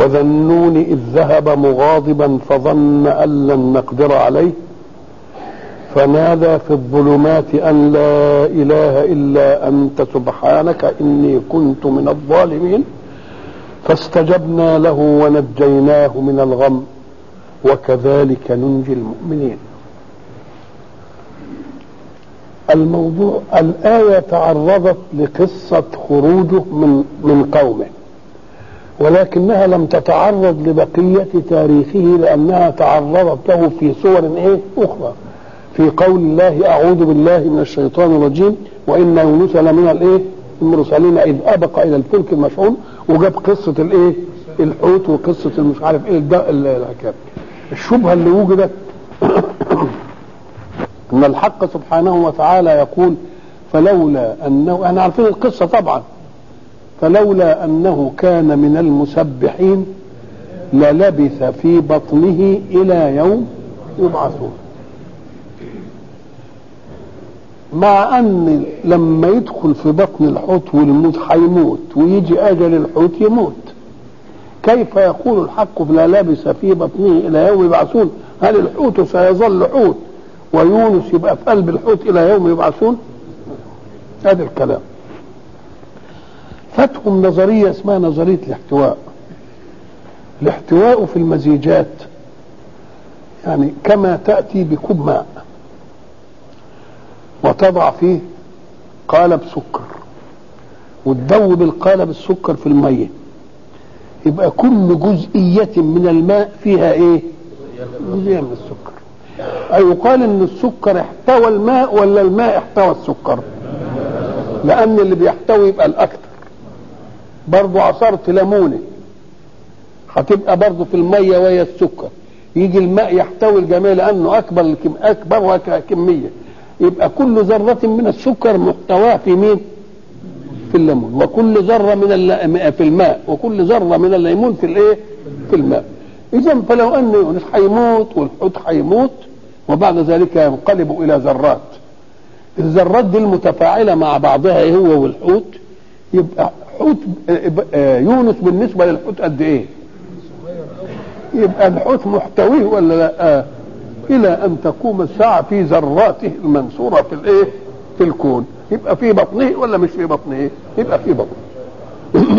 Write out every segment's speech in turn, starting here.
وذا النون إذ ذهب مغاضبا فظن أن لن نقدر عليه فنادى في الظلمات أن لا إله إلا أنت سبحانك إني كنت من الظالمين فاستجبنا له ونجيناه من الغم وكذلك ننجي المؤمنين الموضوع الآية تعرضت لقصة خروجه من من قومه ولكنها لم تتعرض لبقية تاريخه لأنها تعرضت له في صور إيه أخرى في قول الله أعوذ بالله من الشيطان الرجيم وإن يونس لمن الإيه المرسلين إذ أبق إلى الفلك المشحون وجاب قصة الإيه الحوت وقصة المش عارف إيه الحكاية الشبهة اللي وجدت ان الحق سبحانه وتعالى يقول فلولا انه احنا عارفين القصه طبعا فلولا انه كان من المسبحين للبث في بطنه الى يوم يبعثون مع ان لما يدخل في بطن الحوت والموت هيموت ويجي اجل الحوت يموت كيف يقول الحق لا لبث في بطنه الى يوم يبعثون هل الحوت سيظل حوت ويونس يبقى في قلب الحوت الى يوم يبعثون هذا الكلام فاتهم نظريه اسمها نظريه الاحتواء الاحتواء في المزيجات يعني كما تاتي بكوب ماء وتضع فيه قالب سكر وتذوب القالب السكر في الميه يبقى كل جزئيه من الماء فيها ايه جزئيه من السكر يقال ان السكر احتوى الماء ولا الماء احتوى السكر لان اللي بيحتوي يبقى الاكثر برضو عصرة ليمونة هتبقى برضو في المية وهي السكر يجي الماء يحتوي الجميع لانه اكبر اكبر كمية يبقى كل ذرة من السكر محتواه في مين؟ في الليمون وكل ذرة من الل... في الماء وكل ذرة من الليمون في الايه؟ في الماء اذا فلو ان يونس هيموت والحوت هيموت وبعد ذلك ينقلب الى ذرات الذرات دي المتفاعله مع بعضها هو والحوت يبقى حوت يونس بالنسبه للحوت قد ايه يبقى الحوت محتويه ولا لا آه. الى ان تقوم الساعه في ذراته المنصوره في الايه في الكون يبقى في بطنه ولا مش في بطنه يبقى في بطنه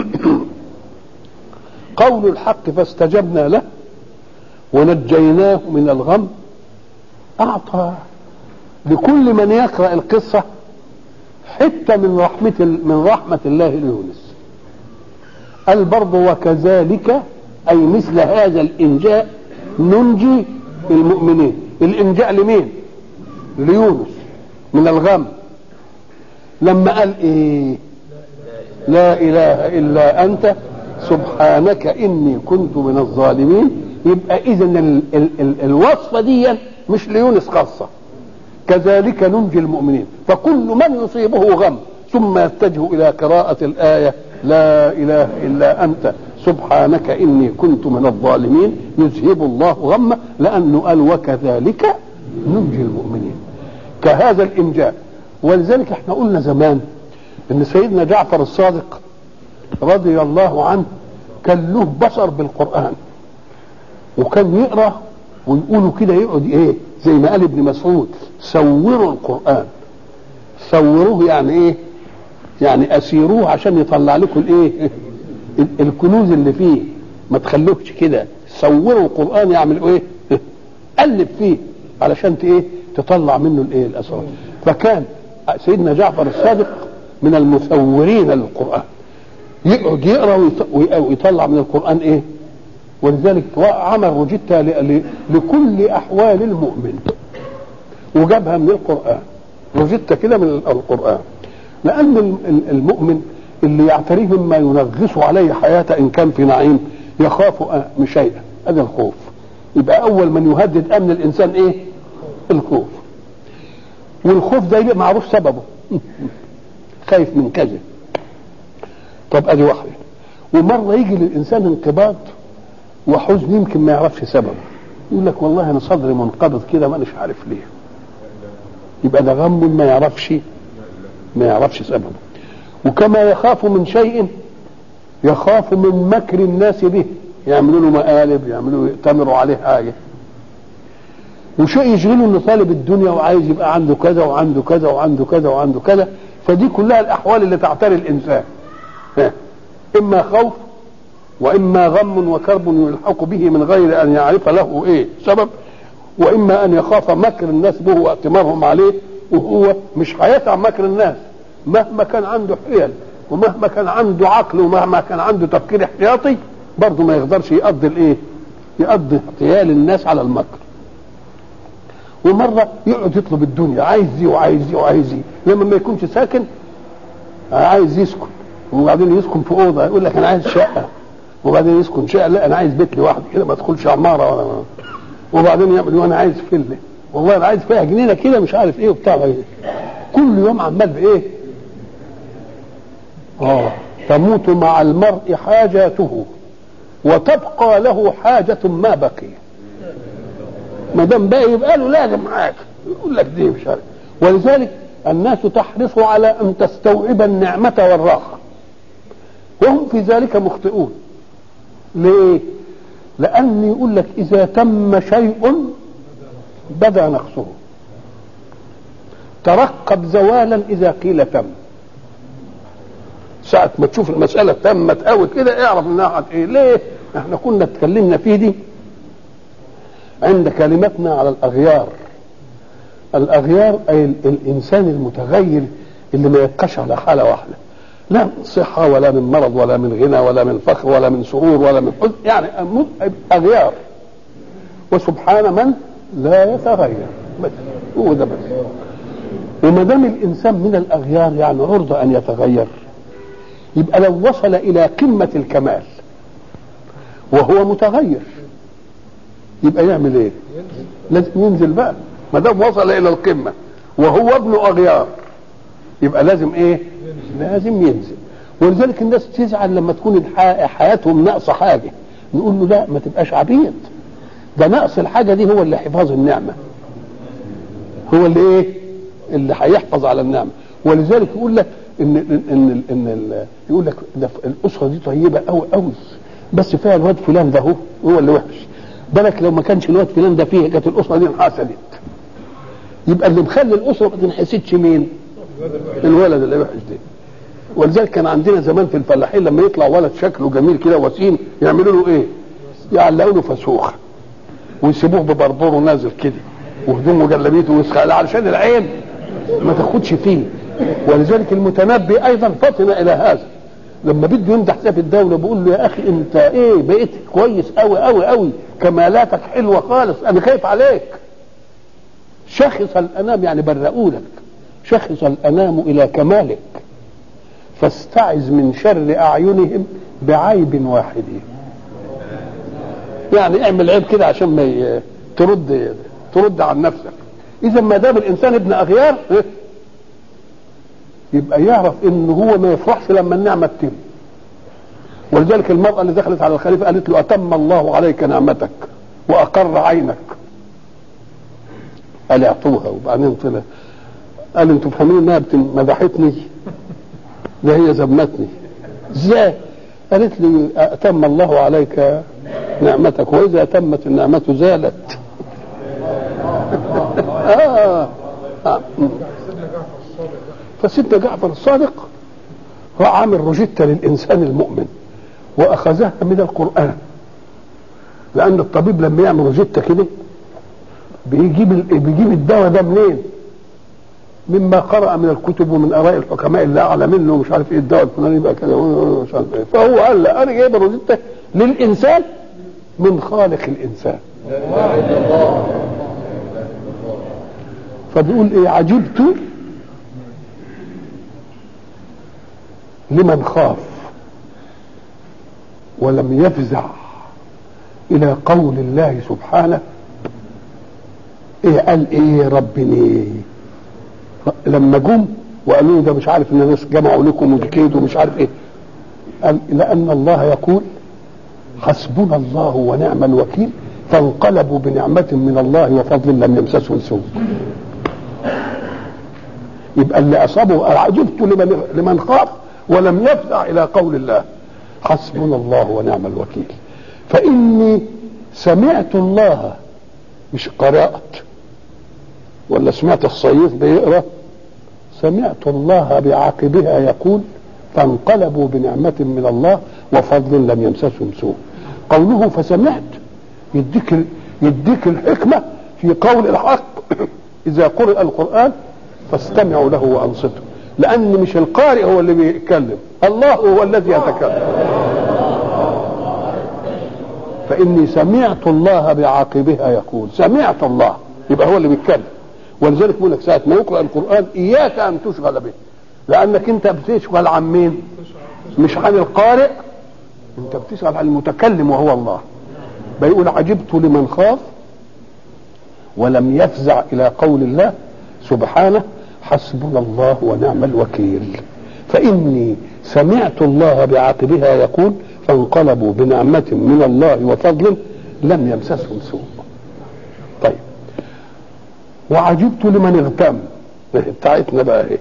قول الحق فاستجبنا له ونجيناه من الغم أعطى لكل من يقرأ القصة حتة من رحمة من رحمة الله ليونس قال برضه وكذلك أي مثل هذا الإنجاء ننجي المؤمنين الإنجاء لمين؟ ليونس من الغم لما قال إيه؟ لا إله إلا أنت سبحانك إني كنت من الظالمين يبقى إذا ال ال ال الوصفة دي مش ليونس خاصة كذلك ننجي المؤمنين فكل من يصيبه غم ثم يتجه إلى قراءة الآية لا إله إلا أنت سبحانك إني كنت من الظالمين يذهب الله غمه لأنه قال وكذلك ننجي المؤمنين كهذا الإنجاء ولذلك احنا قلنا زمان ان سيدنا جعفر الصادق رضي الله عنه كان له بصر بالقرآن وكان يقرأ ويقولوا كده يقعد ايه زي ما قال ابن مسعود سوروا القرآن سوروه يعني ايه يعني اسيروه عشان يطلع لكم الايه الكنوز اللي فيه ما تخلوهش كده سوروا القرآن يعمل ايه قلب فيه علشان ايه تطلع منه الايه الاسرار فكان سيدنا جعفر الصادق من المثورين للقرآن يقعد يقرا ويطلع من القرآن ايه ولذلك عمل روجيتا لكل احوال المؤمن وجابها من القران روجيتا كده من القران لان المؤمن اللي يعتريه مما ينغص عليه حياته ان كان في نعيم يخاف شيئا هذا الخوف يبقى اول من يهدد امن الانسان ايه الخوف والخوف ده يبقى معروف سببه خايف من كذا طب ادي واحده ومره يجي للانسان انقباض وحزن يمكن ما يعرفش سببه يقول لك والله انا صدري منقبض كده ما اناش عارف ليه يبقى ده غم ما يعرفش ما يعرفش سببه وكما يخاف من شيء يخاف من مكر الناس به يعملوا له مقالب يعملوا يأتمروا عليه حاجه وشيء يشغله انه طالب الدنيا وعايز يبقى عنده كذا وعنده كذا وعنده كذا وعنده كذا فدي كلها الاحوال اللي تعتري الانسان ها. اما خوف واما غم وكرب يلحق به من غير ان يعرف له ايه سبب واما ان يخاف مكر الناس به واعتمارهم عليه وهو مش هيسع مكر الناس مهما كان عنده حيل ومهما كان عنده عقل ومهما كان عنده تفكير احتياطي برضه ما يقدرش يقضي الايه يقضي احتيال الناس على المكر ومره يقعد يطلب الدنيا عايز دي وعايز دي وعايز دي لما ما يكونش ساكن عايز يسكن وبعدين يسكن في اوضه يقول لك انا عايز شقه وبعدين يسكن شقه لا انا عايز بيت لوحدي كده ما ادخلش عماره ولا وبعدين يعمل وانا عايز فيلا والله انا عايز فيها جنينه كده مش عارف ايه وبتاع إيه. كل يوم عمال بايه؟ اه تموت مع المرء حاجاته وتبقى له حاجة ما بقي ما دام باقي يبقى له لازم معاك يقول لك دي مش عارف ولذلك الناس تحرص على ان تستوعب النعمة والراحة وهم في ذلك مخطئون ليه؟ لأن يقول لك إذا تم شيء بدا نقصه ترقب زوالا إذا قيل تم ساعة ما تشوف المسألة تمت قوي كده اعرف انها ايه ليه؟ احنا كنا اتكلمنا فيه دي عند كلمتنا على الأغيار الأغيار أي الإنسان المتغير اللي ما يبقاش على حالة واحدة لا من صحة ولا من مرض ولا من غنى ولا من فخر ولا من سرور ولا من حزن يعني أغيار وسبحان من لا يتغير بس هو ده بس وما دام الإنسان من الأغيار يعني عرضة أن يتغير يبقى لو وصل إلى قمة الكمال وهو متغير يبقى يعمل ايه؟ لازم ينزل بقى ما دام وصل الى القمه وهو ابن اغيار يبقى لازم ايه؟ لازم ينزل ولذلك الناس تزعل لما تكون حياتهم ناقصه حاجه نقول له لا ما تبقاش عبيد ده نقص الحاجه دي هو اللي حفاظ النعمه هو اللي ايه؟ اللي هيحفظ على النعمه ولذلك يقول لك ان ان ان, إن, إن يقول لك ده الاسره دي طيبه قوي قوي بس فيها الواد فلان ده هو هو اللي وحش بالك لو ما كانش الواد فلان ده فيه كانت الاسره دي انحسدت يبقى اللي مخلي الاسره ما تنحسدش مين؟ الولد اللي وحش ده ولذلك كان عندنا زمان في الفلاحين لما يطلع ولد شكله جميل كده وسيم يعملوا له ايه؟ يعلقوا له فسوخ ويسيبوه ببربره نازل كده وهدومه جلابيته وسخاله علشان العين ما تاخدش فيه ولذلك المتنبي ايضا فطن الى هذا لما بده يمدح سيف الدولة بيقول له يا اخي انت ايه بقيت كويس قوي قوي قوي كمالاتك حلوة خالص انا خايف عليك شخص الانام يعني برؤوا لك شخص الانام الى كمالك فاستعذ من شر اعينهم بعيب واحد يعني اعمل عيب كده عشان ما ترد ترد عن نفسك اذا ما دام الانسان ابن اغيار يبقى يعرف ان هو ما يفرحش لما النعمه تتم ولذلك المراه اللي دخلت على الخليفه قالت له اتم الله عليك نعمتك واقر عينك قال اعطوها وبعدين طلع قال انتوا فاهمين انها مدحتني ده هي ذمتني ازاي قالت لي اتم الله عليك نعمتك واذا تمت النعمه زالت آه. آه. فسيدنا جعفر الصادق هو عامل روجيتا للانسان المؤمن واخذها من القران لان الطبيب لما يعمل روجيتا كده بيجيب بيجيب الدواء ده منين؟ مما قرأ من الكتب ومن آراء الحكماء اللي أعلى منه ومش عارف إيه الدواء الفلاني يبقى كذا ومش عارف إيه فهو قال لا أنا جايب الروجيتا للإنسان من خالق الإنسان فبيقول إيه عجبت لمن خاف ولم يفزع الى قول الله سبحانه ايه قال ايه ربني لما جم وقالوا له ده مش عارف ان الناس جمعوا لكم وكيد ومش عارف ايه قال لان الله يقول حسبنا الله ونعم الوكيل فانقلبوا بنعمة من الله وفضل لم يمسسهم سوء يبقى اللي اصابه عجبت لمن لمن خاف ولم يفزع الى قول الله حسبنا الله ونعم الوكيل فاني سمعت الله مش قرات ولا سمعت الصيف بيقرا سمعت الله بعقبها يقول فانقلبوا بنعمة من الله وفضل لم يمسسهم سوء قوله فسمعت يديك يديك الحكمة في قول الحق إذا قرئ القرآن فاستمعوا له وأنصتوا لأن مش القارئ هو اللي بيتكلم الله هو الذي يتكلم فإني سمعت الله بعاقبها يقول سمعت الله يبقى هو اللي بيتكلم ولذلك بيقول لك ساعة ما يقرأ القرآن إياك أن تشغل به لأنك أنت بتشغل عن مين؟ مش عن القارئ أنت بتشغل عن المتكلم وهو الله بيقول عجبت لمن خاف ولم يفزع إلى قول الله سبحانه حسبنا الله ونعم الوكيل فإني سمعت الله بعقبها يقول فانقلبوا بنعمة من الله وفضل لم يمسسهم سوء طيب وعجبت لمن اغتم بتاعتنا بقى ايه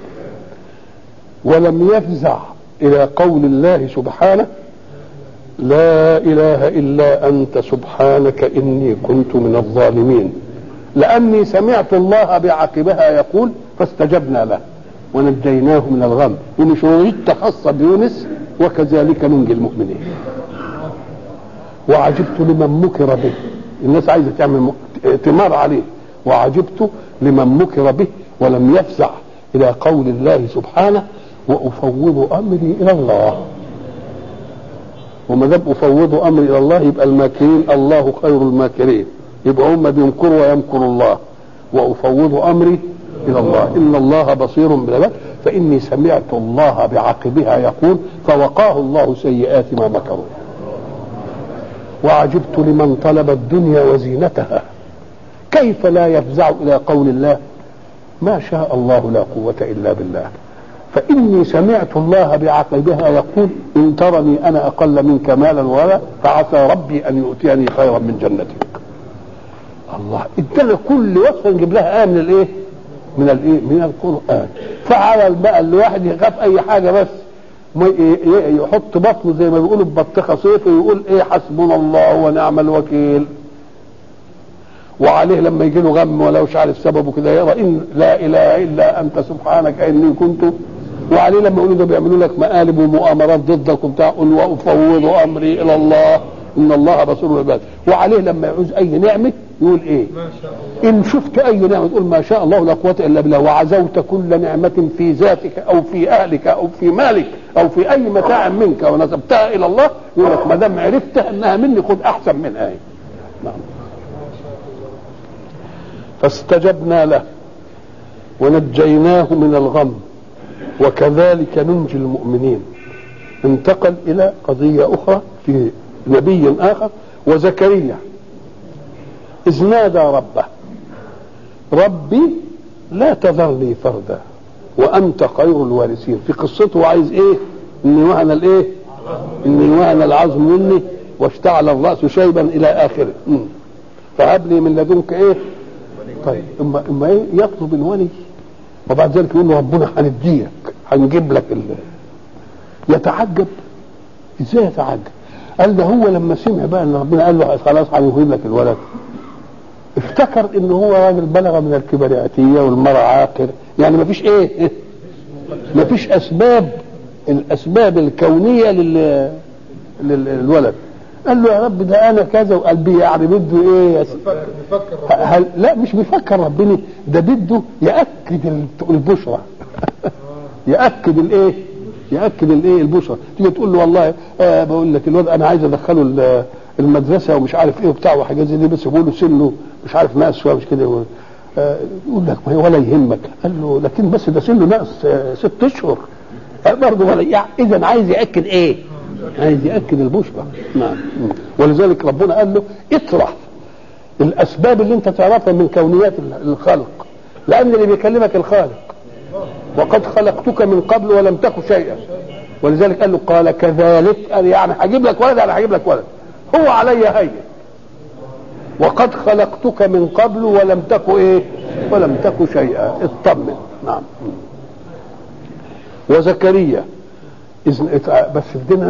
ولم يفزع الى قول الله سبحانه لا اله الا انت سبحانك اني كنت من الظالمين لاني سمعت الله بعقبها يقول فاستجبنا له ونجيناه من الغم ومش وجدت خاصه بيونس وكذلك ننجي المؤمنين وعجبت لمن مكر به الناس عايزه تعمل ائتمار عليه وعجبت لمن مكر به ولم يفزع الى قول الله سبحانه وافوض امري الى الله وما دام افوض امري الى الله يبقى الماكرين الله خير الماكرين يبقى هم بيمكروا ويمكر الله وافوض امري الى الله ان الله بصير بالعباد فاني سمعت الله بعقبها يقول فوقاه الله سيئات ما مكروا وعجبت لمن طلب الدنيا وزينتها كيف لا يفزع الى قول الله ما شاء الله لا قوه الا بالله فاني سمعت الله بعقبها يقول ان ترني انا اقل منك مالا ولا فعسى ربي ان يؤتيني خيرا من جنتك الله ادانا كل وصفه نجيب لها ايه من الايه من الايه من القران فعلى بقى الواحد يخاف اي حاجه بس يحط بطنه زي ما بيقولوا ببطيخه صيف ويقول ايه حسبنا الله ونعم الوكيل وعليه لما يجي له غم ولا مش عارف سببه كده يقرا ان لا اله الا انت سبحانك اني كنت وعليه لما يقولوا ده بيعملوا لك مقالب ومؤامرات ضدك وبتاع قل وافوض امري الى الله ان الله بصير بالعباد وعليه لما يعوز اي نعمه يقول ايه ما شاء الله ان شفت اي نعمه تقول ما شاء الله لا قوه الا بالله وعزوت كل نعمه في ذاتك او في اهلك او في مالك او في اي متاع منك ونسبتها الى الله يقول لك ما دام عرفت انها مني خد احسن منها هي نعم فاستجبنا له ونجيناه من الغم وكذلك ننجي المؤمنين انتقل الى قضيه اخرى في نبي اخر وزكريا اذ نادى ربه ربي لا تذرني فردا وانت خير الوارثين في قصته عايز ايه اني وهن الايه اني وهن العظم مني واشتعل الراس شيبا الى اخره مم. فهب لي من لدنك ايه طيب اما اما ايه يطلب الولي وبعد ذلك يقول له ربنا هنديك هنجيب لك ال... يتعجب ازاي يتعجب قال ده هو لما سمع بقى ان ربنا قال له خلاص هنجيب لك الولد افتكر ان هو راجل بلغ من الكبرياتيه والمرأة عاقر يعني ما فيش ايه ما فيش اسباب الاسباب الكونيه لل للولد قال له يا رب ده انا كذا وقلبي يعني بده ايه يا سيدي بيفكر بيفكر هل لا مش بيفكر ربنا ده بده ياكد الت- البشرى ياكد الايه ياكد الايه البشرى تيجي تقول له والله آه بقول لك الواد انا عايز ادخله ال- المدرسه ومش عارف ايه وبتاع وحاجات زي دي بس بيقول له سنه مش عارف ناقص شويه مش كده آه يقول لك ما هي ولا يهمك قال له لكن بس ده سنه ناقص آه ست اشهر آه برضه ولا يعني اذا عايز ياكد ايه؟ عايز ياكد البشرى نعم ولذلك ربنا قال له اطرح الاسباب اللي انت تعرفها من كونيات الخلق لان اللي بيكلمك الخالق وقد خلقتك من قبل ولم تك شيئا ولذلك قال له قال كذلك قال يعني هجيب لك ولد انا هجيب لك ولد هو علي هين وقد خلقتك من قبل ولم تك ايه ولم تك شيئا اطمن نعم وزكريا إذن بس بدنا نعرف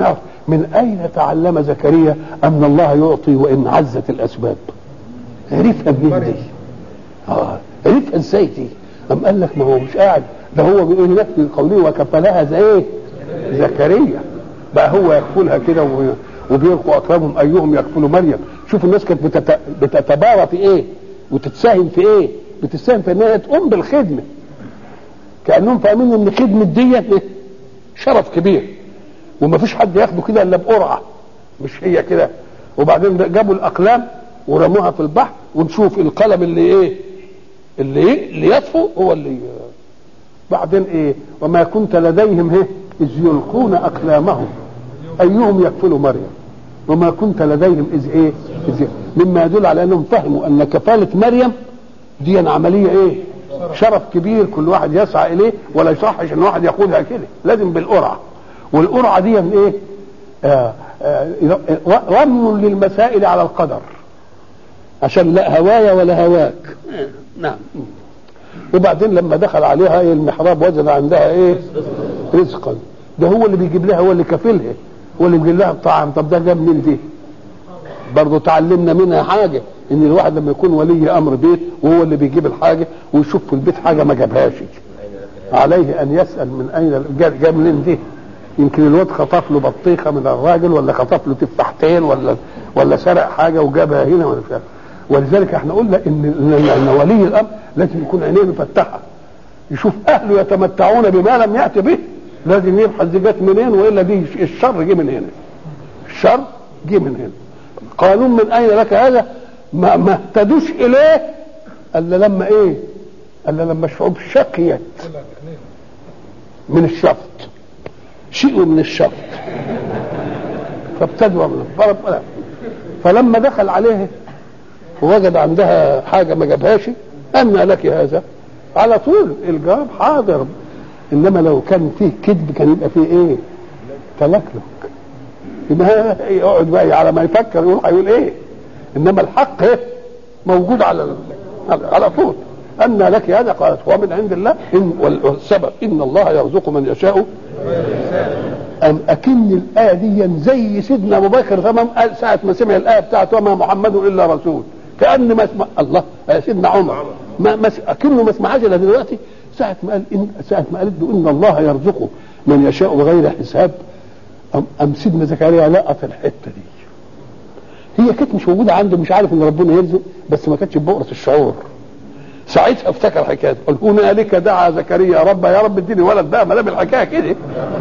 من اين تعلم زكريا ان الله يعطي وان عزت الاسباب عرفها منين دي اه عرفها ازاي دي ام قال لك ما هو مش قاعد ده هو بيقول لك في قوله وكفلها زي ايه زكريا بقى هو يكفلها كده و- وبيلقوا اطرابهم ايهم يكفل مريم شوف الناس كانت بتت... بتتبارى في ايه وتتساهم في ايه بتتساهم في انها تقوم بالخدمه كانهم فاهمين ان خدمه دي إيه؟ شرف كبير وما فيش حد ياخده كده الا بقرعه مش هي كده وبعدين جابوا الاقلام ورموها في البحر ونشوف القلم اللي ايه اللي ايه اللي يطفو هو اللي بعدين ايه وما كنت لديهم ايه اذ يلقون اقلامهم ايهم يكفل مريم وما كنت لديهم اذ ايه إذ مما يدل على انهم فهموا ان كفاله مريم دي عمليه ايه شرف كبير كل واحد يسعى اليه ولا يصحش ان واحد ياخدها كده لازم بالقرعه والقرعه دي من ايه آه آه رمي للمسائل على القدر عشان لا هوايا ولا هواك نعم وبعدين لما دخل عليها إيه المحراب وجد عندها ايه رزقا ده هو اللي بيجيب لها هو اللي كافلها هو اللي بيجيب لها الطعام طب ده جاب منين دي برضه تعلمنا منها حاجه ان الواحد لما يكون ولي امر بيت وهو اللي بيجيب الحاجه ويشوف في البيت حاجه ما جابهاش عليه ان يسال من اين جاب جاب منين دي يمكن الواد خطف له بطيخه من الراجل ولا خطف له تفاحتين ولا ولا سرق حاجه وجابها هنا ولا مش عارف ولذلك احنا قلنا ان ان إن ولي الامر لازم يكون عينيه مفتحه يشوف اهله يتمتعون بما لم يات به لازم يبحث دي جت منين والا دي الشر جه من هنا الشر جه من هنا قانون من اين لك هذا ما ما اهتدوش اليه الا لما ايه الا لما الشعوب شقيت من الشفط شيء من الشفط فابتدوا من الضرب ولا فلما دخل عليه ووجد عندها حاجة ما جابهاش أن لك هذا على طول الجواب حاضر إنما لو كان فيه كذب كان يبقى فيه إيه تلكلك يبقى يقعد بقى على ما يفكر يقول هيقول إيه إنما الحق إيه موجود على على طول أن لك هذا قالت هو من عند الله إن والسبب إن الله يرزق من يشاء أم أكن الآية دي زي سيدنا أبو بكر تمام قال ساعة ما سمع الآية بتاعت وما محمد إلا رسول كأن ما اسمع الله يا سيدنا عمر ما ما أكنه ما سمعهاش إلا دلوقتي ساعة ما قال إن ساعة ما قالت له إن الله يرزقه من يشاء بغير حساب أم, أم سيدنا زكريا لقط الحتة دي هي كانت مش موجودة عنده مش عارف إن ربنا يرزق بس ما كانتش ببؤرة الشعور ساعتها افتكر الحكايه قال هنالك دعا زكريا رب يا رب اديني ولد بقى ما دام الحكايه كده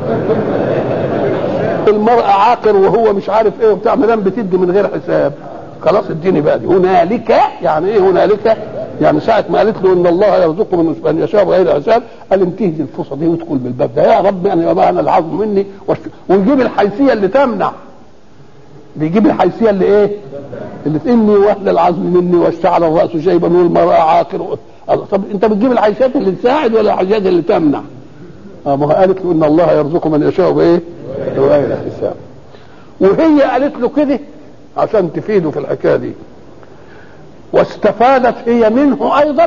المرأة عاقر وهو مش عارف ايه وبتاع ما دام بتدي من غير حساب خلاص اديني بقى دي هنالك يعني ايه هنالك يعني ساعة ما قالت له ان الله يرزقه من من يشاء بغير حساب قال انتهز الفرصة دي وادخل بالباب ده يا رب يعني يبقى انا العظم مني ويجيب الحيثية اللي تمنع بيجيب الحيثية اللي ايه اللي اني واهل العظم مني واشتعل الراس شيبا والمراه عاقر طب انت بتجيب الحيثيات اللي تساعد ولا الحيثيات اللي تمنع؟ اه ما قالت له ان الله يرزق من يشاء بايه؟ بغير حساب وهي قالت له كده عشان تفيده في الحكايه دي واستفادت هي منه ايضا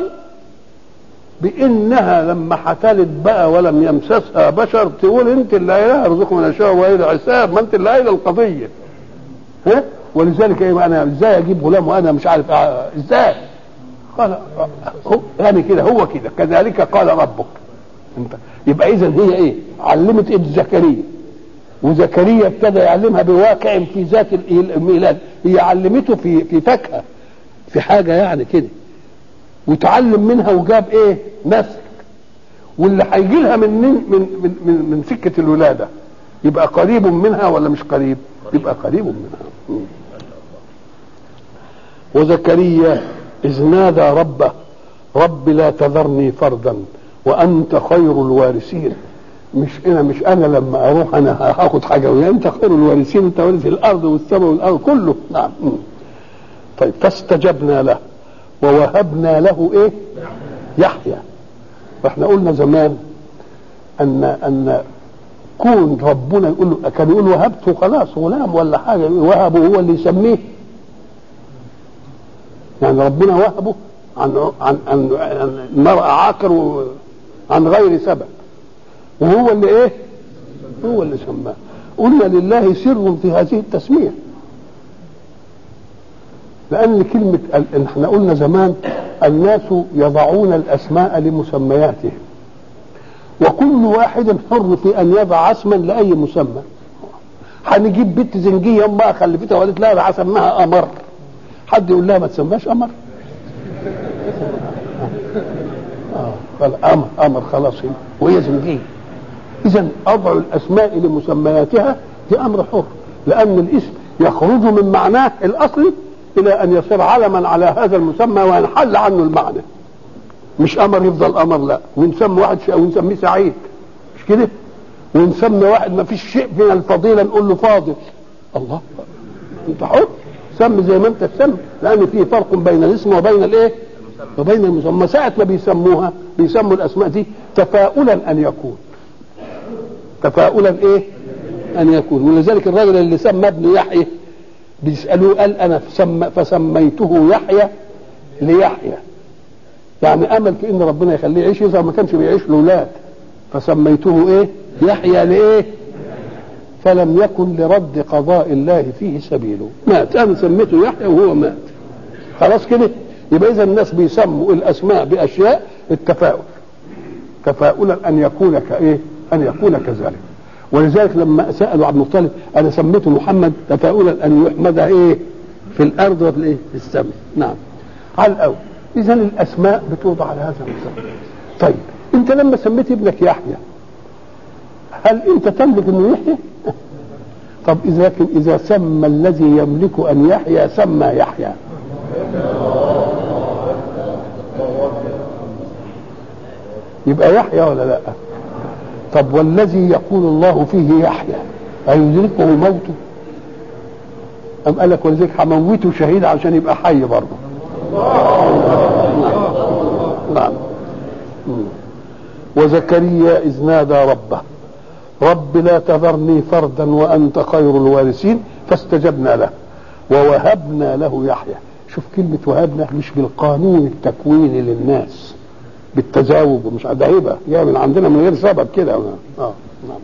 بانها لما حتلت بقى ولم يمسسها بشر تقول انت اللي قايلها يرزق من يشاء بغير حساب ما انت اللي قايله القضيه ها ولذلك ايه انا ازاي اجيب غلام وانا مش عارف ازاي قال هو يعني كده هو كده كذلك قال ربك انت يبقى اذا هي ايه علمت ابن زكريا وزكريا ابتدى يعلمها بواقع في ذات الميلاد هي علمته في في فاكهه في حاجه يعني كده وتعلم منها وجاب ايه نسل واللي هيجي لها من من من من, من سكه الولاده يبقى قريب منها ولا مش قريب يبقى قريب منها وزكريا إذ نادى ربه رب لا تذرني فردا وأنت خير الوارثين مش أنا مش أنا لما أروح أنا هاخد حاجة ويا أنت خير الوارثين أنت وارث الأرض والسماء والأرض كله نعم طيب فاستجبنا له ووهبنا له إيه يحيى واحنا قلنا زمان أن أن كون ربنا يقول له كان يقول وهبته خلاص غلام ولا حاجه وهبه هو اللي يسميه يعني ربنا وهبه عن عن عن, عن المرأة عاقر عن غير سبب وهو اللي ايه؟ هو اللي سماه قلنا لله سر في هذه التسميه لان كلمه ال- احنا قلنا زمان الناس يضعون الاسماء لمسمياتهم وكل واحد حر في ان يضع اسما لاي مسمى هنجيب بنت زنجيه امها خلفتها وقالت لها انا هسميها قمر حد يقول لها ما تسماش قمر اه قال قمر قمر خلاص هي وهي زنجيه اذا اضع الاسماء لمسمياتها دي امر حر لان الاسم يخرج من معناه الاصلي الى ان يصير علما على هذا المسمى وينحل عنه المعنى مش قمر يفضل قمر لا ونسمي واحد شيء ونسميه سعيد مش كده ونسمي واحد ما فيش شيء من الفضيله نقول له فاضل الله انت حر سمي زي ما انت تسمي لان في فرق بين الاسم وبين الايه وبين المسمى ساعة ما بيسموها بيسموا الاسماء دي تفاؤلا ان يكون تفاؤلا ايه ان يكون ولذلك الراجل اللي سمى ابنه يحيى بيسالوه قال انا فسم فسميته يحيى ليحيى يعني امل في ان ربنا يخليه يعيش اذا ما كانش بيعيش له اولاد فسميته ايه يحيى لايه فلم يكن لرد قضاء الله فيه سبيله مات انا سميته يحيى وهو مات خلاص كده يبقى اذا الناس بيسموا الاسماء باشياء التفاؤل تفاؤلا ان يكون كايه ان يكون كذلك ولذلك لما سالوا عبد المطلب انا سميته محمد تفاؤلا ان يحمد ايه في الارض وفي الايه في السماء نعم على الاول اذا الاسماء بتوضع على هذا المسمى طيب انت لما سميت ابنك يحيى هل انت تملك انه يحيى طب اذا لكن اذا سمى الذي يملك ان يحيى سمى يحيى يبقى يحيى ولا لا طب والذي يقول الله فيه يحيى أيدركه موته أم قال لك ولذلك هموته شهيد عشان يبقى حي برضه نعم مم. وزكريا إذ نادى ربه رب لا تذرني فردا وأنت خير الوارثين فاستجبنا له ووهبنا له يحيى شوف كلمة وهبنا مش بالقانون التكويني للناس بالتزاوج ومش ده هبه جايه من عندنا من غير سبب كده اه نعم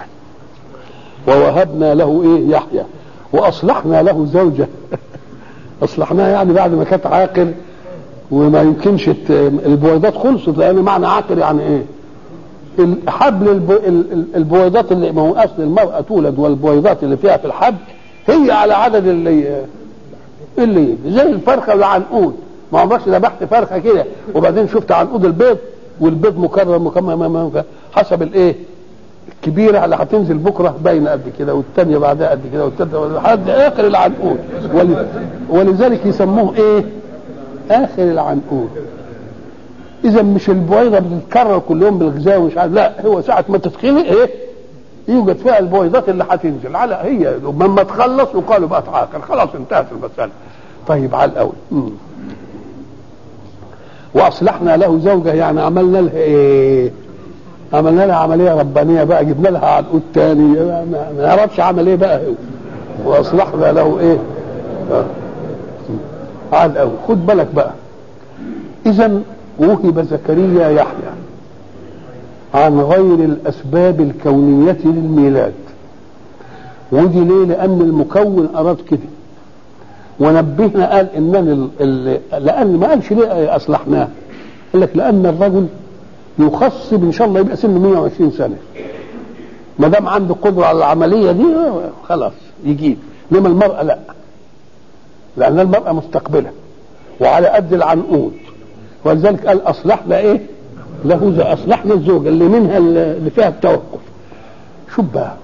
ووهبنا له ايه يحيى واصلحنا له زوجه اصلحناها يعني بعد ما كانت عاقل وما يمكنش ت- البويضات خلصت لان معنى عاقل يعني ايه الحبل البو... ال- ال- البويضات اللي ما هو اصل المراه تولد والبويضات اللي فيها في الحبل هي على عدد اللي اللي زي الفرخه والعنقود ما عمركش ذبحت فرخه كده وبعدين شفت عنقود البيض والبيض مكرر مكمل حسب الايه الكبيره اللي هتنزل بكره باينه قد كده والثانيه بعدها قد كده والثالثه لحد اخر العنقود ول... ولذلك يسموه ايه؟ اخر العنقود اذا مش البويضه بتتكرر كل يوم بالغذاء ومش عارف لا هو ساعه ما تتخلق ايه؟ يوجد فيها البويضات اللي هتنزل على هي لما تخلص يقالوا بقى تعاقل خلاص انتهت المساله طيب على الاول مم. واصلحنا له زوجه يعني عملنا لها ايه؟ عملنا لها عمليه ربانيه بقى جبنا لها عنقود تاني ما ما نعرفش عمل ايه بقى هو واصلحنا له ايه؟ آه. على الاول خد بالك بقى اذا وهب زكريا يحيى عن غير الاسباب الكونيه للميلاد ودي ليه لان المكون اراد كده ونبهنا قال انني ال... ال... لان ما قالش ليه اصلحناه قال لك لان الرجل يخصب ان شاء الله يبقى سنه 120 سنه ما دام عنده قدره على العمليه دي خلاص يجيب انما المراه لا لان المراه مستقبله وعلى قد العنقود ولذلك قال اصلحنا ايه له زي اصلحنا الزوجه اللي منها اللي فيها التوقف شوف بقى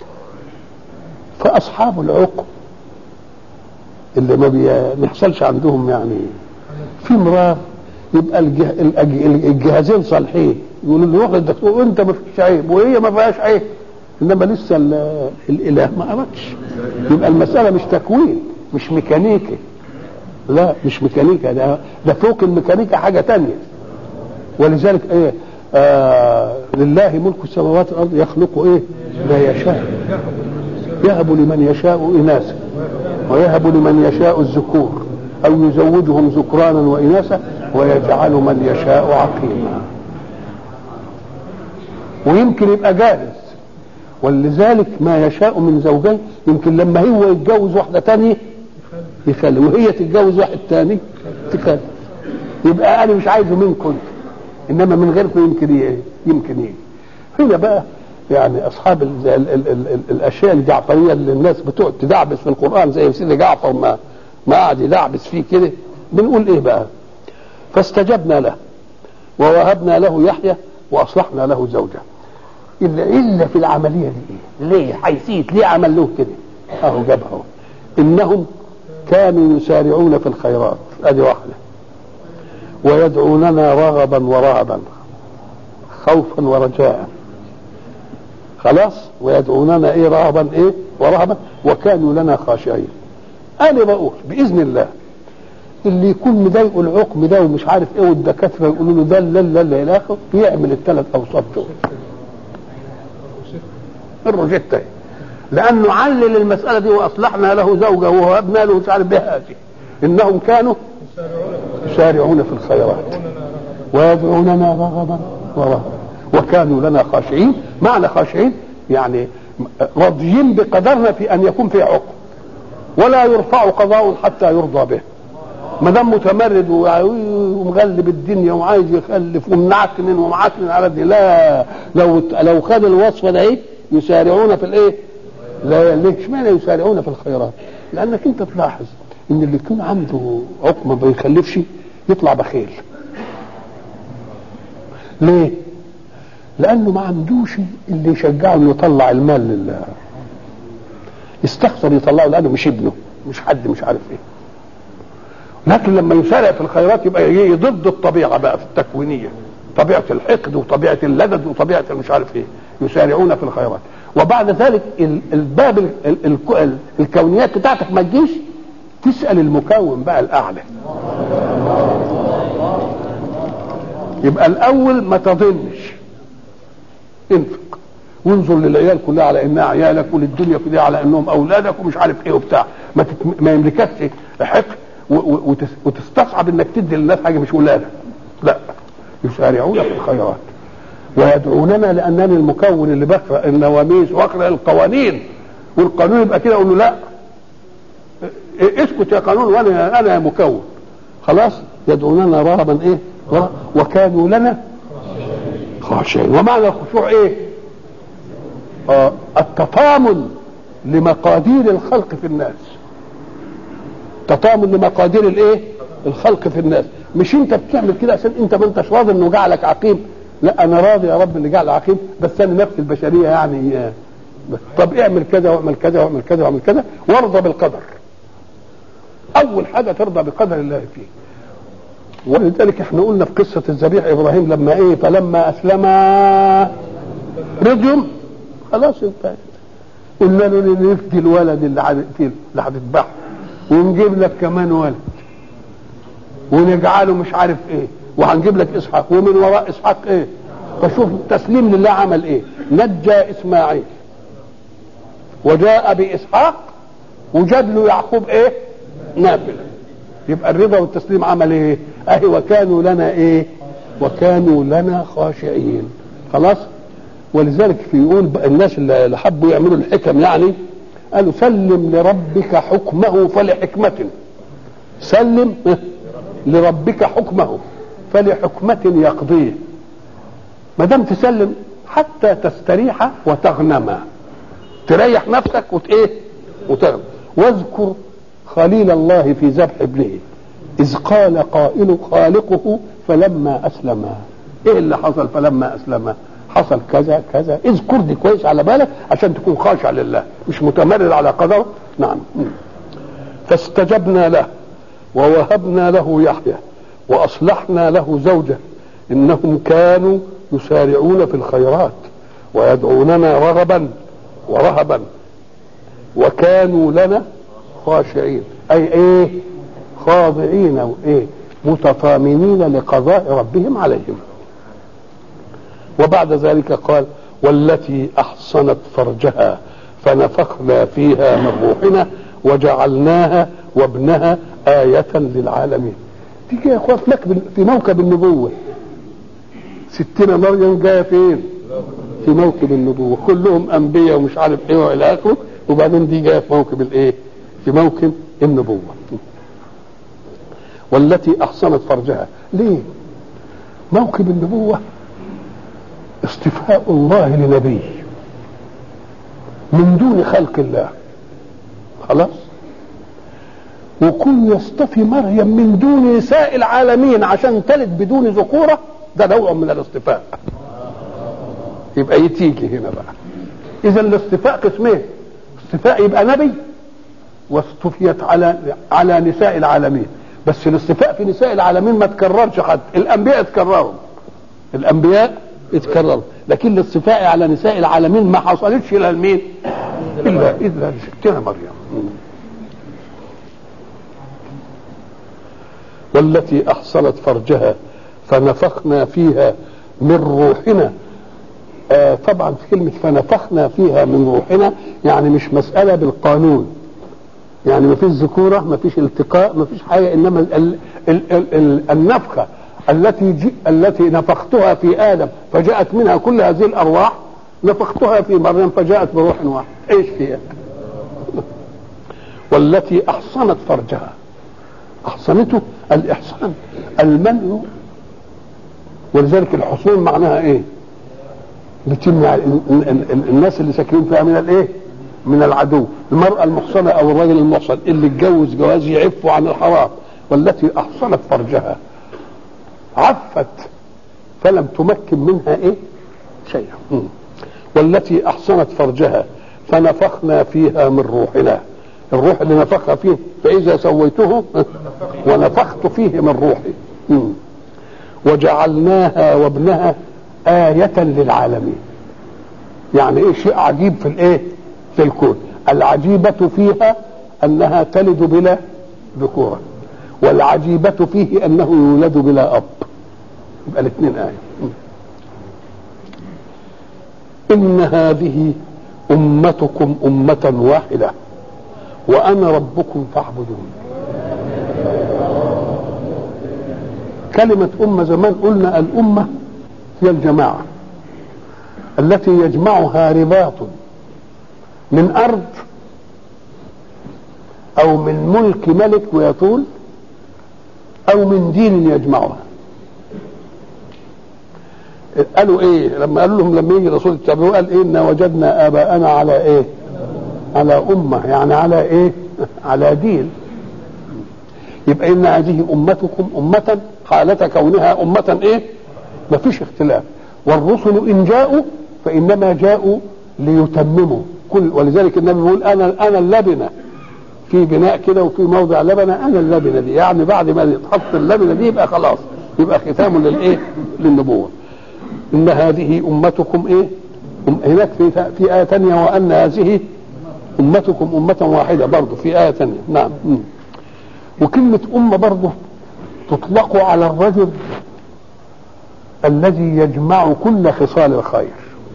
فاصحاب العقم اللي ما بيحصلش عندهم يعني في مرار يبقى الجه... الأج- الجهازين صالحين يقولوا له روح للدكتور وانت ما فيش عيب وهي ما فيهاش عيب انما لسه ال- الاله ما اردش يبقى المساله مش تكوين مش ميكانيكي لا مش ميكانيكا ده ده فوق الميكانيكا حاجه تانية ولذلك ايه آه لله ملك السماوات والارض يخلق ايه ما يشاء يهب لمن يشاء اناثا ويهب لمن يشاء الذكور او يزوجهم ذكرانا واناثا ويجعل من يشاء عقيما ويمكن يبقى جاهز ولذلك ما يشاء من زوجين يمكن لما هو يتجوز واحدة تانية يخلي وهي تتجوز واحد تاني تخلي يبقى انا مش عايزه منكم انما من غيركم يمكن ايه يمكن ايه هنا بقى يعني اصحاب ال ال ال ال ال الاشياء الجعفريه اللي الناس بتقعد تدعبس في القران زي سيدي جعفر ما ما قعد يدعبس فيه كده بنقول ايه بقى فاستجبنا له ووهبنا له يحيى واصلحنا له زوجه العله في العمليه دي ايه؟ ليه حيثيت ليه عمل له كده؟ اهو جابها اهو انهم كانوا يسارعون في الخيرات ادي واحده ويدعوننا رغبا ورهبا خوفا ورجاء خلاص ويدعوننا ايه رهبا ايه ورهبا وكانوا لنا خاشعين انا بقول باذن الله اللي يكون مضايقه العقم ده ومش عارف ايه والدكاتره يقولوا له ده لا لا لا الى اخره يعمل الثلاث اوصاف دول الروجيتا لانه علل المساله دي واصلحنا له زوجه ووهبنا له مش عارف بهذه انهم كانوا يسارعون في الخيرات ويدعوننا رغبا ورهبا وكانوا لنا خاشعين معنى خاشعين يعني راضيين بقدرنا في ان يكون في عقم ولا يرفع قضاء حتى يرضى به ما دام متمرد ومغلب الدنيا وعايز يخلف ومنعكن ومعكن على دي لا لو لو خد الوصفه ده ايه يسارعون في الايه؟ لا ليه اشمعنى يسارعون في الخيرات؟ لانك انت تلاحظ ان اللي يكون عنده عقم ما بيخلفش يطلع بخيل. ليه؟ لانه ما عندوش اللي يشجعه انه يطلع المال لله. يستخسر يطلعه لانه مش ابنه مش حد مش عارف ايه. لكن لما يسارع في الخيرات يبقى ضد الطبيعه بقى في التكوينيه طبيعه الحقد وطبيعه اللدد وطبيعه مش عارف ايه يسارعون في الخيرات وبعد ذلك الباب الكونيات بتاعتك ما تجيش تسال المكون بقى الاعلى يبقى الاول ما تظنش انفق وانظر للعيال كلها على انها عيالك وللدنيا كلها على انهم اولادك ومش عارف ايه وبتاع ما, تت... ما يملككش حقد وتستصعب انك تدي للناس حاجه مش ولادك لا يسارعون في الخيرات ويدعوننا لانني المكون اللي بقرا النواميس واقرا القوانين والقانون يبقى كده اقول له لا اسكت يا قانون وانا انا مكون خلاص يدعوننا رهبا ايه رهب وكانوا لنا خاشعين ومعنى الخشوع ايه آه التطامن لمقادير الخلق في الناس تطامن لمقادير الايه الخلق في الناس مش انت بتعمل كده عشان انت ما انتش راضي انه جعلك عقيم لا انا راضي يا رب اللي جعل عقيم بس انا نفس البشريه يعني طب اعمل كذا واعمل كذا واعمل كذا واعمل كذا وارضى بالقدر اول حاجه ترضى بقدر الله فيه ولذلك احنا قلنا في قصه الذبيح ابراهيم لما ايه فلما اسلم رضيهم خلاص انتهت قلنا له نفدي الولد اللي اللي هتذبحه ونجيب لك كمان ولد ونجعله مش عارف ايه وهنجيب لك اسحاق ومن وراء اسحاق ايه فشوف التسليم لله عمل ايه نجى اسماعيل وجاء باسحاق وجاب له يعقوب ايه نافله يبقى الرضا والتسليم عمل ايه اهي وكانوا لنا ايه وكانوا لنا خاشعين خلاص ولذلك في يقول الناس اللي حبوا يعملوا الحكم يعني قالوا سلم لربك حكمه فلحكمة سلم لربك حكمه فلحكمة يقضيه ما دام تسلم حتى تستريح وتغنم تريح نفسك وت ايه وتغنم واذكر خليل الله في ذبح ابنه إذ قال قائل خالقه فلما أسلم إيه اللي حصل فلما أسلم حصل كذا كذا اذكر دي كويس على بالك عشان تكون خاشع لله مش متمرد على قدره نعم فاستجبنا له ووهبنا له يحيى واصلحنا له زوجه انهم كانوا يسارعون في الخيرات ويدعوننا رغبا ورهبا وكانوا لنا خاشعين اي ايه خاضعين وايه متطامنين لقضاء ربهم عليهم وبعد ذلك قال والتي احصنت فرجها فنفخنا فيها من روحنا وجعلناها وابنها آية للعالمين تيجي يا اخوان في في موكب النبوة ستنا مريم جاية فين؟ في موكب النبوه كلهم انبياء ومش عارف ايه والى اخره وبعدين دي جايه في موكب الايه في موكب النبوه والتي احصنت فرجها ليه موكب النبوه اصطفاء الله لنبيه من دون خلق الله خلاص وكون يصطفي مريم من دون نساء العالمين عشان تلد بدون ذكوره ده نوع من الاصطفاء يبقى يتيجي هنا بقى اذا الاصطفاء قسمين اصطفاء يبقى نبي واصطفيت على على نساء العالمين بس الاصطفاء في نساء العالمين ما تكررش حد الانبياء اتكرروا الانبياء اتكرروا لكن الاصطفاء على نساء العالمين ما حصلتش الا لمين الا الا لستنا مريم والتي احصنت فرجها فنفخنا فيها من روحنا آه طبعا في كلمة فنفخنا فيها من روحنا يعني مش مسألة بالقانون يعني ما فيش ذكورة ما فيش التقاء ما فيش حاجة إنما ال ال ال ال ال النفخة التي جي التي نفختها في آدم فجاءت منها كل هذه الأرواح نفختها في مريم فجاءت بروح واحد ايش فيها والتي أحصنت فرجها أحصنته الإحصان المنع ولذلك الحصون معناها ايه بتمنع الناس اللي ساكنين فيها من الايه من العدو المرأة المحصنة او الرجل المحصن اللي اتجوز جواز يعفوا عن الحرام والتي احصنت فرجها عفت فلم تمكن منها ايه شيئا والتي احصنت فرجها فنفخنا فيها من روحنا الروح اللي نفخها فيه فاذا سويته ونفخت فيه من روحي وجعلناها وابنها آية للعالمين يعني ايه شيء عجيب في الايه في الكون العجيبة فيها انها تلد بلا ذكورة والعجيبة فيه انه يولد بلا اب يبقى الاثنين آية إن هذه أمتكم أمة واحدة وأنا ربكم فاعبدون كلمة أمة زمان قلنا الأمة هي الجماعة التي يجمعها رباط من أرض أو من ملك ملك ويطول أو من دين يجمعها قالوا ايه لما قالوا لهم لما يجي رسول التابعين قال إيه إن وجدنا اباءنا على ايه على امه يعني على ايه على دين يبقى ان هذه امتكم امه حاله كونها امه ايه ما فيش اختلاف والرسل ان جاءوا فانما جاءوا ليتمموا كل ولذلك النبي بيقول انا انا اللبنه في بناء كده وفي موضع لبنه انا اللبنه دي يعني بعد ما يتحط اللبنه دي يبقى خلاص يبقى ختام للايه للنبوه ان هذه امتكم ايه هناك في في ايه ثانيه وان هذه امتكم امه واحده برضه في ايه ثانيه نعم وكلمه امه برضه تطلق على الرجل الذي يجمع كل خصال الخير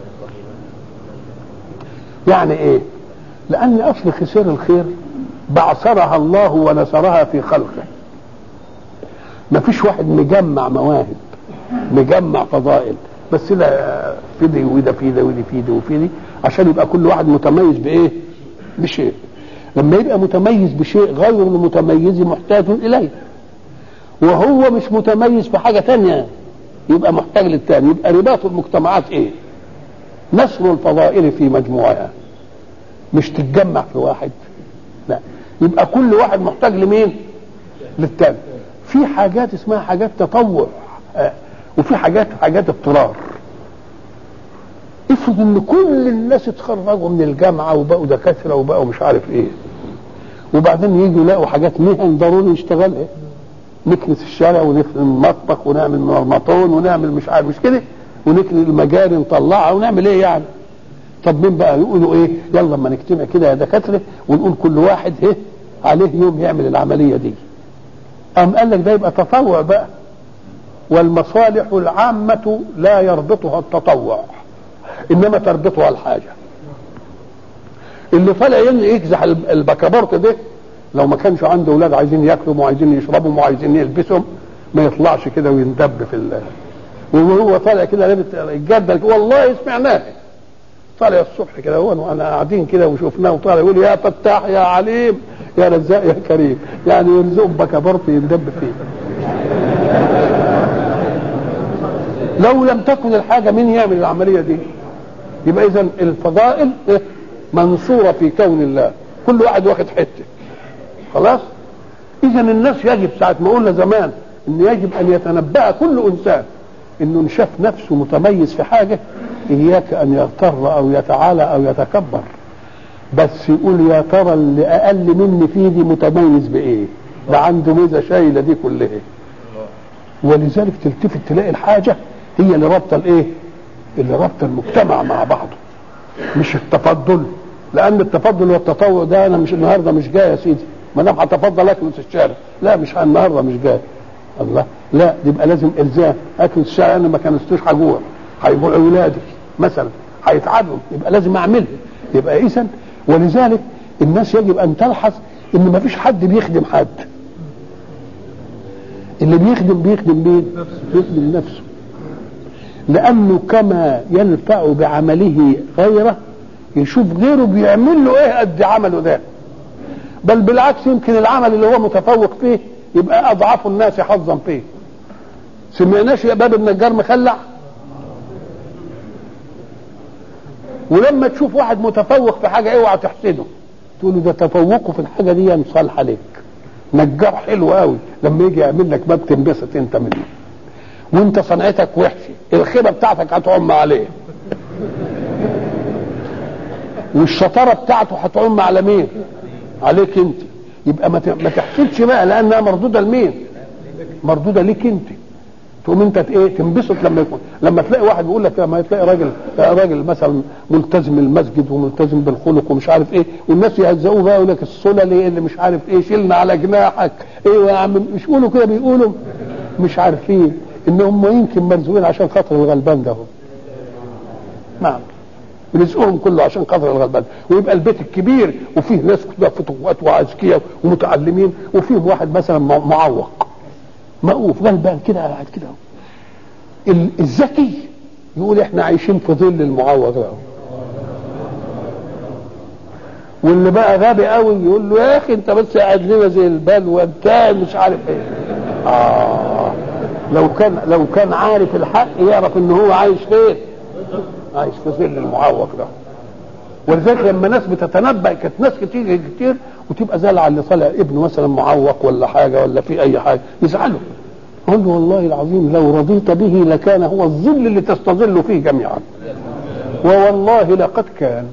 يعني ايه لان اصل خسير الخير بعثرها الله ونشرها في خلقه ما فيش واحد مجمع مواهب مجمع فضائل بس ده في دي وده في ده ودي في دي وفي دي عشان يبقى كل واحد متميز بايه بشيء لما يبقى متميز بشيء غير المتميز محتاج اليه وهو مش متميز في حاجه تانية يبقى محتاج للتاني يبقى رباط المجتمعات ايه نشر الفضائل في مجموعها مش تتجمع في واحد لا يبقى كل واحد محتاج لمين للتاني في حاجات اسمها حاجات تطوع آه. وفي حاجات حاجات اضطرار افرض ان كل الناس اتخرجوا من الجامعه وبقوا دكاتره وبقوا مش عارف ايه وبعدين يجوا يلاقوا حاجات مهن ضروري يشتغلها نكنس الشارع ونكنس المطبخ ونعمل مرمطون ونعمل مش عارف مش كده ونكنس المجاري نطلعها ونعمل ايه يعني طب مين بقى يقولوا ايه يلا اما نجتمع كده يا دكاتره ونقول كل واحد ايه عليه يوم يعمل العمليه دي قام قال لك ده يبقى تطوع بقى والمصالح العامة لا يربطها التطوع إنما تربطها الحاجة اللي طالع يكزح البكابورت ده لو ما كانش عنده اولاد عايزين ياكلوا وعايزين يشربوا وعايزين يلبسهم ما يطلعش كده ويندب في ال وهو طالع كده لابس الجده والله سمعناه طالع الصبح كده هو وانا قاعدين كده وشفناه وطالع يقول يا فتاح يا عليم يا رزاق يا كريم يعني يرزق بكبرت يندب فيه لو لم تكن الحاجه مين يعمل العمليه دي يبقى اذا الفضائل إيه؟ منصوره في كون الله كل واحد واخد حته خلاص اذا الناس يجب ساعه ما قلنا زمان ان يجب ان يتنبأ كل انسان انه ان شاف نفسه متميز في حاجه اياك ان يغتر او يتعالى او يتكبر بس يقول يا ترى اللي اقل مني فيه دي متميز بايه ده عنده ميزه شايله دي كلها ولذلك تلتفت تلاقي الحاجه هي اللي رابطه الايه اللي رابطه المجتمع مع بعضه مش التفضل لان التفضل والتطوع ده انا مش النهارده مش جاي يا سيدي ما دام هتفضل اكل في الشارع لا مش النهارده مش جاي الله لا يبقى لازم الزام اكل في الشارع انا ما كنستوش هجوع هيجوع اولادي مثلا هيتعبوا يبقى لازم اعملها يبقى اذا ولذلك الناس يجب ان تلحظ ان ما فيش حد بيخدم حد اللي بيخدم بيخدم مين بيخدم نفسه لانه كما ينفع بعمله غيره يشوف غيره بيعمل له ايه قد عمله ده بل بالعكس يمكن العمل اللي هو متفوق فيه يبقى اضعف الناس حظا فيه سمعناش يا باب النجار مخلع ولما تشوف واحد متفوق في حاجه اوعى تحسده تقول له ده تفوقه في الحاجه دي صالحه لك نجار حلو قوي لما يجي يعمل لك باب تنبسط انت منه وانت صنعتك وحشه الخيبه بتاعتك هتعم عليه والشطاره بتاعته هتعم على مين عليك انت يبقى ما ما تحسدش بقى لانها مردوده لمين مردوده ليك انت تقوم انت ايه تنبسط لما يكون لما تلاقي واحد بيقول لك لما تلاقي راجل راجل مثلا ملتزم المسجد وملتزم بالخلق ومش عارف ايه والناس يهزقوه بقى يقول لك السللي اللي مش عارف ايه شلنا على جناحك ايه يا عم مش يقولوا كده بيقولوا مش عارفين ان هم يمكن مرزوقين عشان خاطر الغلبان ده نعم رزقهم كله عشان خاطر الغلبان ويبقى البيت الكبير وفيه ناس كده فتوات واذكياء ومتعلمين وفيهم واحد مثلا معوق مقوف غلبان كده قاعد كده الذكي يقول احنا عايشين في ظل المعوق ده واللي بقى غبي قوي يقول له يا اخي انت بس قاعد لنا زي البلوه انت مش عارف ايه اه لو كان لو كان عارف الحق يعرف ان هو عايش فين عايش في ظل المعوق ده ولذلك لما ناس بتتنبأ كانت ناس كتير كتير وتبقى زعل اللي طالع ابنه مثلا معوق ولا حاجه ولا في اي حاجه يزعلوا قال له والله العظيم لو رضيت به لكان هو الظل اللي تستظل فيه جميعا ووالله لقد كان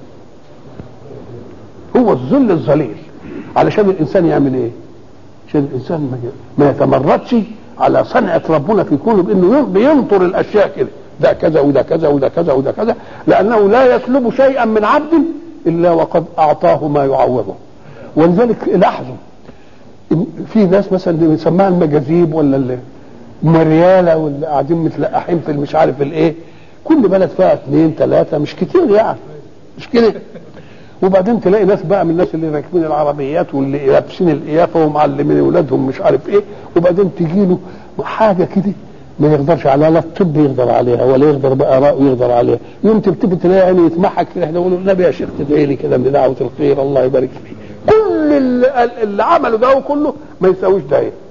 هو الظل الظليل علشان الانسان يعمل ايه؟ عشان الانسان ما يتمردش على صنعه ربنا في كونه بانه بينطر الاشياء كده ده كذا وده كذا وده كذا وده كذا لانه لا يسلب شيئا من عبد الا وقد اعطاه ما يعوضه ولذلك لاحظوا في ناس مثلا بيسموها المجاذيب ولا المريالة واللي قاعدين متلقحين في مش عارف الايه كل بلد فيها اثنين ثلاثة مش كتير يعني مش كده وبعدين تلاقي ناس بقى من الناس اللي راكبين العربيات واللي لابسين القيافه ومعلمين اولادهم مش عارف ايه وبعدين تجي له حاجه كده ما يقدرش عليها لا الطب يقدر عليها ولا يقدر بقى رأيه يقدر عليها يوم تبتدي تلاقي يعني يتمحك كده احنا نقول النبي يا شيخ تدعي لي كده من دعوه الخير الله يبارك فيه كل اللي, اللي عمله ده كله ما يساويش ده ايه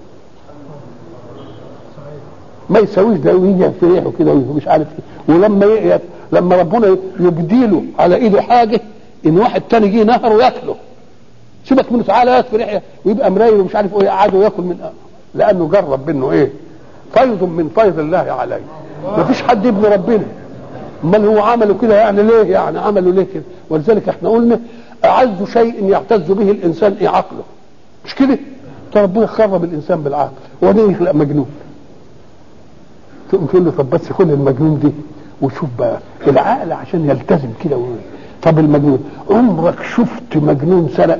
ما يساويش ده ويجي يفرحه كده ومش عارف ايه ولما ي... لما ربنا يبديله على ايده حاجه ان واحد تاني جه نهر وياكله سيبك منه تعالى ياكل فرح ويبقى مرايل ومش عارف ايه قعد وياكل من لانه جرب منه ايه فيض من فيض الله عليه ما فيش حد ابن ربنا امال هو عمله كده يعني ليه يعني عمله ليه كده ولذلك احنا قلنا اعز شيء يعتز به الانسان ايه عقله مش كده ربنا خرب الانسان بالعقل وبعدين يخلق مجنون تقوم تقول له طب بس خد المجنون دي وشوف بقى العقل عشان يلتزم كده و... طب المجنون عمرك شفت مجنون سرق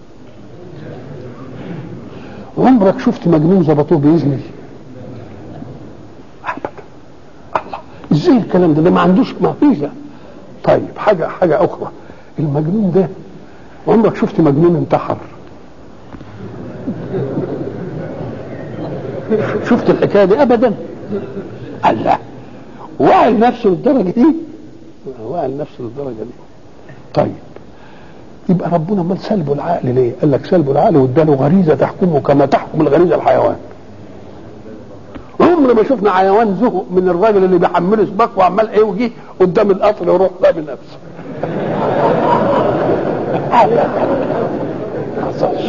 عمرك شفت مجنون ظبطوه بيزني الله ازاي الكلام ده ده ما عندوش ما فيش طيب حاجه حاجه اخرى المجنون ده عمرك شفت مجنون انتحر شفت الحكايه دي ابدا الله وعي نفسه للدرجه دي واقع لنفسه للدرجه دي طيب يبقى ربنا امال سلبه العقل ليه؟ قال لك سلبه العقل واداله غريزه تحكمه كما تحكم الغريزه الحيوان. عمر ما شفنا حيوان زهق من الراجل اللي بيحمله سباق وعمال ايه وجي قدام القطر يروح بقى بنفسه. ما حصلش.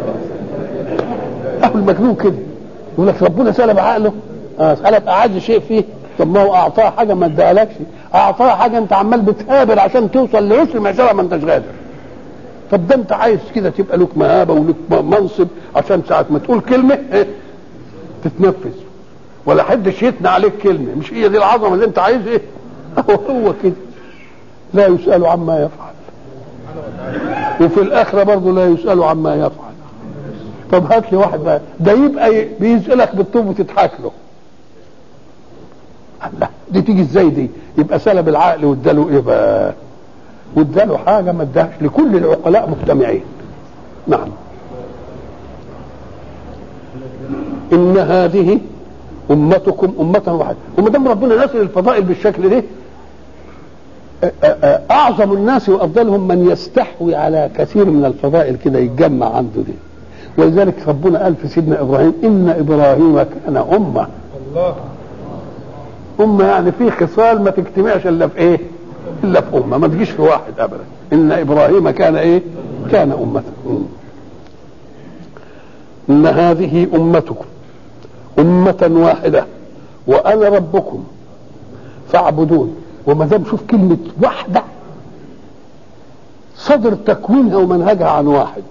اهو المجنون كده يقول لك ربنا سلب عقله اه سلب اعز شيء فيه طب ما هو اعطاه حاجه ما ادالكش اعطاه حاجه انت عمال بتهابر عشان توصل لعسر معشره ما انتش قادر طب ده انت عايز كده تبقى لك مهابه ولك منصب عشان ساعه ما تقول كلمه ايه تتنفذ ولا حدش يثنى عليك كلمه مش هي دي العظمه اللي انت عايز ايه هو هو كده لا يسال عما يفعل وفي الاخره برضه لا يسال عما يفعل طب هات لي واحد بقى ده يبقى بيسالك بالطوب وتضحك له لا دي تيجي ازاي دي يبقى سلب العقل واداله ايه بقى واداله حاجه ما اداهاش لكل العقلاء مجتمعين نعم ان هذه امتكم امه واحده وما دام ربنا نسل الفضائل بالشكل ده اعظم الناس وافضلهم من يستحوي على كثير من الفضائل كده يتجمع عنده دي ولذلك ربنا قال في سيدنا ابراهيم ان ابراهيم كان امه الله أمة يعني في خصال ما تجتمعش إلا في إيه؟ إلا في أمة ما تجيش في واحد أبدا إن إبراهيم كان إيه؟ كان أمة إن هذه أمتكم أمة واحدة وأنا ربكم فاعبدون وما دام شوف كلمة واحدة صدر تكوينها ومنهجها عن واحد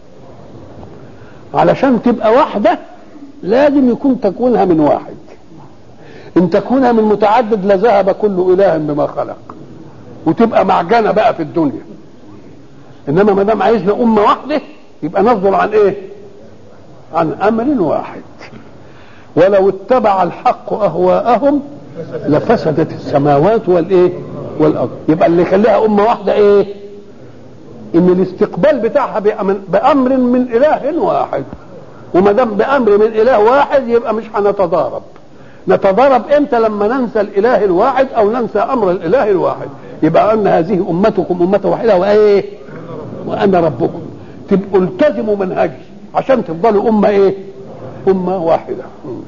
علشان تبقى واحدة لازم يكون تكوينها من واحد ان تكونها من متعدد لذهب كل اله بما خلق وتبقى معجنه بقى في الدنيا انما ما دام عايزنا امه واحده يبقى نصدر عن ايه عن امر واحد ولو اتبع الحق اهواءهم لفسدت السماوات والايه والارض يبقى اللي يخليها امه واحده ايه ان الاستقبال بتاعها بامر من اله واحد وما دام بامر من اله واحد يبقى مش هنتضارب نتضارب امتى لما ننسى الاله الواحد او ننسى امر الاله الواحد يبقى ان هذه امتكم امه واحده وايه وانا ربكم تبقوا التزموا منهجي عشان تفضلوا امه ايه امه واحده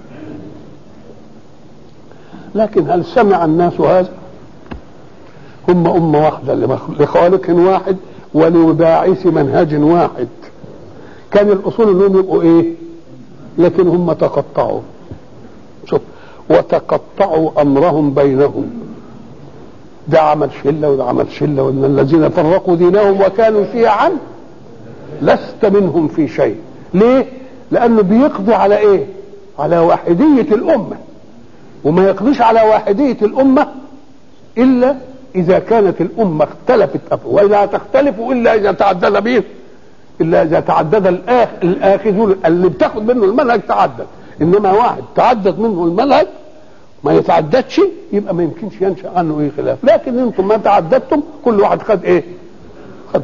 لكن هل سمع الناس هذا هم امه واحده لخالق واحد ولباعث منهج واحد كان الاصول انهم يبقوا ايه لكن هم تقطعوا شوف وتقطعوا امرهم بينهم ده عمل شله وده عمل شله وان الذين فرقوا دينهم وكانوا شيعا لست منهم في شيء ليه لانه بيقضي على ايه على واحديه الامه وما يقضيش على واحديه الامه الا اذا كانت الامه اختلفت ولا تختلف الا اذا تعدد به الا اذا تعدد الآخ الاخذون اللي بتاخد منه المنهج تعدد انما واحد تعدد منه المنهج ما يتعددش يبقى ما يمكنش ينشا عنه ايه خلاف لكن انتم ما تعددتم كل واحد خد ايه خد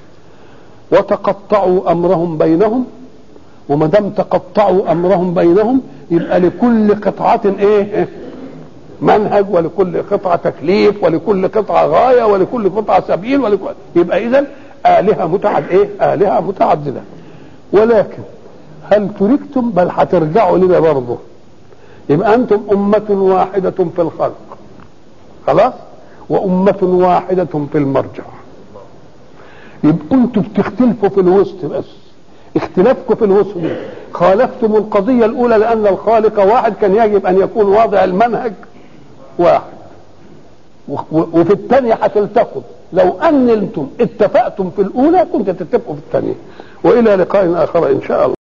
وتقطعوا امرهم بينهم وما دام تقطعوا امرهم بينهم يبقى لكل قطعه ايه منهج ولكل قطعه تكليف ولكل قطعه غايه ولكل قطعه سبيل ولكل يبقى اذا الهه متعد ايه الهه متعدده ولكن هل تركتم بل هترجعوا لنا برضه يبقى انتم امه واحده في الخلق خلاص وامه واحده في المرجع يبقى انتم بتختلفوا في الوسط بس اختلافكم في الوسط دي خالفتم القضيه الاولى لان الخالق واحد كان يجب ان يكون واضع المنهج واحد وفي الثانيه هتلتقوا لو ان انتم اتفقتم في الاولى كنت تتفقوا في الثانيه والى لقاء اخر ان شاء الله